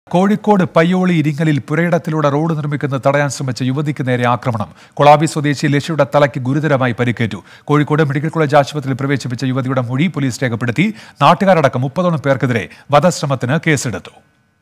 കോഴിക്കോട് പയ്യോളി ഇരിങ്ങലിൽ പുരയിടത്തിലൂടെ റോഡ് നിർമ്മിക്കുന്നത് തടയാൻ ശ്രമിച്ച യുവതിക്ക് നേരെ ആക്രമണം കൊളാബി സ്വദേശി ലക്ഷ്യയുടെ തലയ്ക്ക് ഗുരുതരമായി പരിക്കേറ്റു കോഴിക്കോട് മെഡിക്കൽ കോളേജ് ആശുപത്രിയിൽ പ്രവേശിപ്പിച്ച യുവതിയുടെ മൊഴി പോലീസ് രേഖപ്പെടുത്തി നാട്ടുകാരടക്കം മുപ്പതോളം പേർക്കെതിരെ വധശ്രമത്തിന് കേസെടുത്തു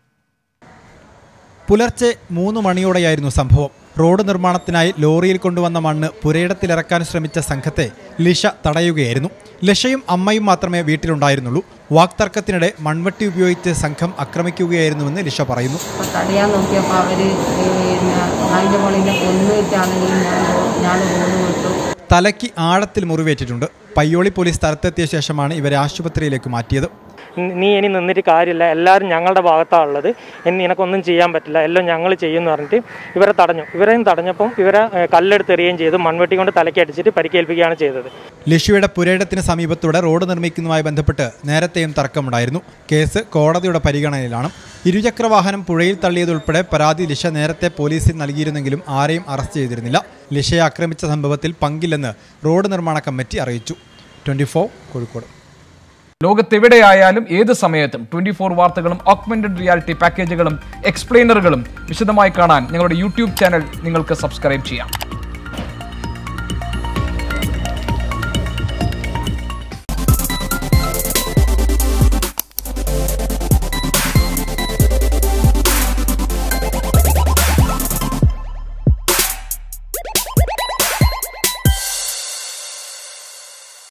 പുലർച്ചെ മൂന്ന് മണിയോടെയായിരുന്നു സംഭവം റോഡ് നിർമ്മാണത്തിനായി ലോറിയിൽ കൊണ്ടുവന്ന മണ്ണ് പുരയിടത്തിലിറക്കാൻ ശ്രമിച്ച സംഘത്തെ ലിഷ തടയുകയായിരുന്നു ലിഷയും അമ്മയും മാത്രമേ വീട്ടിലുണ്ടായിരുന്നുള്ളൂ വാക്തർക്കത്തിനിടെ മൺവെട്ടി ഉപയോഗിച്ച് സംഘം ആക്രമിക്കുകയായിരുന്നുവെന്ന് ലിഷ പറയുന്നു അപ്പോൾ തടയാൻ നോക്കിയപ്പോൾ അവർ പിന്നെ അതിൻ്റെ മുകളിൽ കൊന്നുവെച്ചാണെങ്കിൽ ഞാൻ റോഡ് വിട്ടു തലയ്ക്ക് ആഴത്തിൽ മുറിവേറ്റിട്ടുണ്ട് പയ്യോളി പോലീസ് സ്ഥലത്തെത്തിയ ശേഷമാണ് ഇവരെ ആശുപത്രിയിലേക്ക് മാറ്റിയത് നീ ഇനി നിന്നിട്ട് കാര്യമില്ല എല്ലാവരും ഞങ്ങളുടെ ഭാഗത്താണ് ഉള്ളത് ഇനി നിനക്കൊന്നും ചെയ്യാൻ പറ്റില്ല എല്ലാം ഞങ്ങൾ ചെയ്യുമെന്ന് പറഞ്ഞിട്ട് ഇവരെ തടഞ്ഞു ഇവരെയും തടഞ്ഞപ്പം ഇവരെ ഏഹ്, കല്ലെടുത്ത് എറിയുകയും ചെയ്തു മൺവെട്ടി കൊണ്ട് തലയ്ക്ക് അടിച്ചിട്ട് പരിക്കേൽപ്പിക്കുകയാണ് ചെയ്തത് ലിഷയുടെ പുരയിടത്തിന് സമീപത്തൂടെ റോഡ് നിർമ്മിക്കുന്നതുമായി ബന്ധപ്പെട്ട് നേരത്തെയും തർക്കമുണ്ടായിരുന്നു കേസ് കോടതിയുടെ പരിഗണനയിലാണ് ഇരുചക്രവാഹനം പുഴയിൽ തള്ളിയതുൾപ്പെടെ പരാതി ലിഷ നേരത്തെ പോലീസിൽ നൽകിയിരുന്നെങ്കിലും ആരെയും അറസ്റ്റ് ചെയ്തിരുന്നില്ല ലിഷയെ ആക്രമിച്ച സംഭവത്തിൽ പങ്കില്ലെന്ന് റോഡ് നിർമ്മാണ കമ്മിറ്റി അറിയിച്ചു ട്വന്റി കോഴിക്കോട് ലോകത്തെവിടെയായാലും ഏത് സമയത്തും ട്വന്റി ഫോർ വാർത്തകളും ഓഗ്മെന്റഡ് റിയാലിറ്റി പാക്കേജുകളും എക്സ്പ്ലെയിനറുകളും വിശദമായി കാണാൻ ഞങ്ങളുടെ യൂട്യൂബ് ചാനൽ നിങ്ങൾക്ക് സബ്സ്ക്രൈബ് ചെയ്യാം